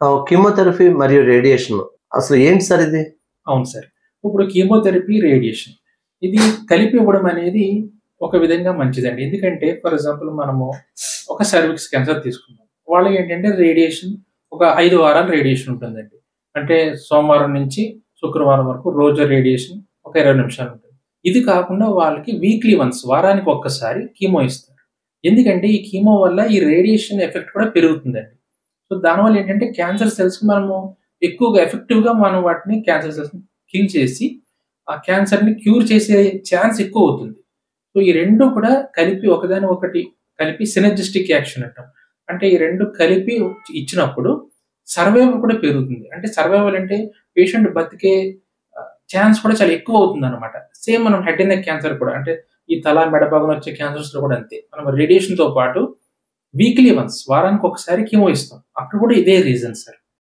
chemotherapy మరియు radiation అసలు ఏంటి సార్ ఇది అవును సార్ ఇప్పుడు కీమోథెరపీ రేడియేషన్ ఇది కలిపి ఇవ్వడం అనేది ఒక విధంగా మంచిదండి ఎందుకంటే ఫర్ ఎగ్జాంపుల్ మనము ఒక సర్విక్స్ క్యాన్సర్ తీసుకుందాం వాళ్ళకి ఏంటంటే రేడియేషన్ ఒక ఐదు వారాలు రేడియేషన్ ఉంటుందండి అంటే సోమవారం నుంచి శుక్రవారం వరకు రోజు రేడియేషన్ ఒక ఇరవై నిమిషాలు ఉంటుంది ఇది కాకుండా వాళ్ళకి వీక్లీ వన్స్ వారానికి ఒక్కసారి కీమో ఇస్తారు ఎందుకంటే ఈ కీమో వల్ల ఈ రేడియేషన్ ఎఫెక్ట్ కూడా పెరుగుతుందండి సో దానివల్ల ఏంటంటే క్యాన్సర్ సెల్స్ మనము ఎక్కువగా ఎఫెక్టివ్గా మనం వాటిని క్యాన్సర్ సెల్స్ కిల్ చేసి ఆ క్యాన్సర్ని క్యూర్ చేసే ఛాన్స్ ఎక్కువ అవుతుంది సో ఈ రెండు కూడా కలిపి ఒకదాని ఒకటి కలిపి సినర్జిస్టిక్ యాక్షన్ అంటాం అంటే ఈ రెండు కలిపి ఇచ్చినప్పుడు సర్వైవల్ కూడా పెరుగుతుంది అంటే సర్వైవల్ అంటే పేషెంట్ బతికే ఛాన్స్ కూడా చాలా ఎక్కువ అవుతుంది అనమాట సేమ్ మనం హెడ్ అండ్ నెక్ క్యాన్సర్ కూడా అంటే ఈ తల మెడ భాగం వచ్చే క్యాన్సర్స్ లో కూడా అంతే మనం రేడియేషన్ తో పాటు వీక్లీ వన్స్ వారానికి ఒకసారి కీమో ఇస్తాం అక్కడ కూడా ఇదే రీజన్ సార్